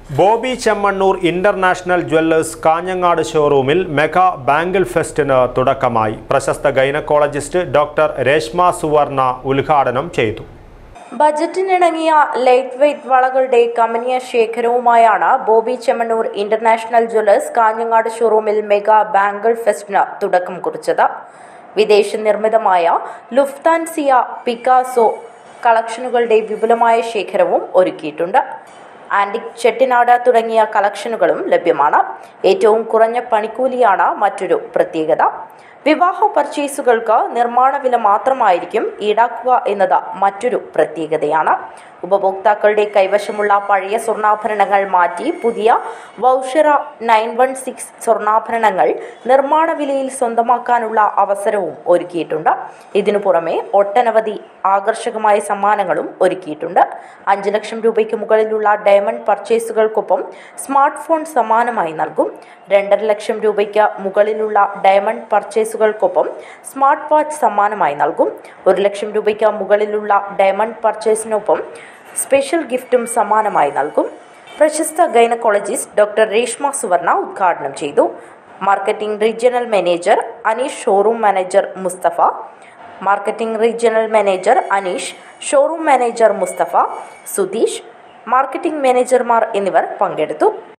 Bobby Chemmanur international jewellers Kanhangad ഷോറൂമിൽ mega bangle ഫെസ്റ്റിന് തുടക്കമായി പ്രശസ്ത ഗൈനക്കോളജിസ്റ്റ് ഡോക്ടർ രേഷ്മ സുവർണ ഉദ്ഘാടനം ചെയ്തു ബജറ്റിനിണങ്ങിയ ലൈറ്റ് വെയ്റ്റ് വളകളുടെ കമനീയ ശേഖരവുമായാണ് ബോബി ചെമ്മണ്ണൂർ ഇന്റർനാഷണൽ ജ്വല്ലേഴ്സ് കാഞ്ഞങ്ങാട് ഷോറൂമിൽ മെഗാ ബാങ്കിൾ ഫെസ്റ്റിന് തുടക്കം കുറിച്ചത് വിദേശ നിർമ്മിതമായ ലുഫ്താൻസിയ പിക്കാസോ കളക്ഷനുകളുടെ വിപുലമായ ശേഖരവും ഒരുക്കിയിട്ടുണ്ട് ആന്റിക് ചെട്ടിനാട് തുടങ്ങിയ കളക്ഷനുകളും ലഭ്യമാണ് ഏറ്റവും കുറഞ്ഞ പണിക്കൂലിയാണ് മറ്റൊരു പ്രത്യേകത വിവാഹ പർച്ചേസുകൾക്ക് നിർമ്മാണ വില മാത്രമായിരിക്കും ഈടാക്കുക എന്നത് മറ്റൊരു പ്രത്യേകതയാണ് ഉപഭോക്താക്കളുടെ കൈവശമുള്ള പഴയ സ്വർണ്ണാഭരണങ്ങൾ മാറ്റി പുതിയ വൗഷറ നയൻ വൺ സിക്സ് സ്വർണ്ണാഭരണങ്ങൾ നിർമ്മാണ വിലയിൽ സ്വന്തമാക്കാനുള്ള അവസരവും ഒരുക്കിയിട്ടുണ്ട് ഇതിനു പുറമെ ഒട്ടനവധി ആകർഷകമായ സമ്മാനങ്ങളും ഒരുക്കിയിട്ടുണ്ട് അഞ്ച് ലക്ഷം രൂപയ്ക്ക് മുകളിലുള്ള ഡയമണ്ട് പർച്ചേസുകൾക്കൊപ്പം സ്മാർട്ട് ഫോൺ സമ്മാനമായി നൽകും രണ്ടര ലക്ഷം രൂപയ്ക്ക് മുകളിലുള്ള ഡയമണ്ട് പർച്ചേസുകൾക്കൊപ്പം സ്മാർട്ട് വാച്ച് സമ്മാനമായി നൽകും ഒരു ലക്ഷം രൂപയ്ക്ക് മുകളിലുള്ള ഡയമണ്ട് പർച്ചേസിനൊപ്പം സ്പെഷ്യൽ ഗിഫ്റ്റും സമ്മാനമായി നൽകും പ്രശസ്ത ഗൈനക്കോളജിസ്റ്റ് ഡോക്ടർ രേഷ്മ സുവർണ ഉദ്ഘാടനം ചെയ്തു marketing regional manager Aneesh showroom manager Mustafa marketing regional manager Aneesh showroom manager Mustafa Sudheesh marketing മാനേജർമാർ എന്നിവർ പങ്കെടുത്തു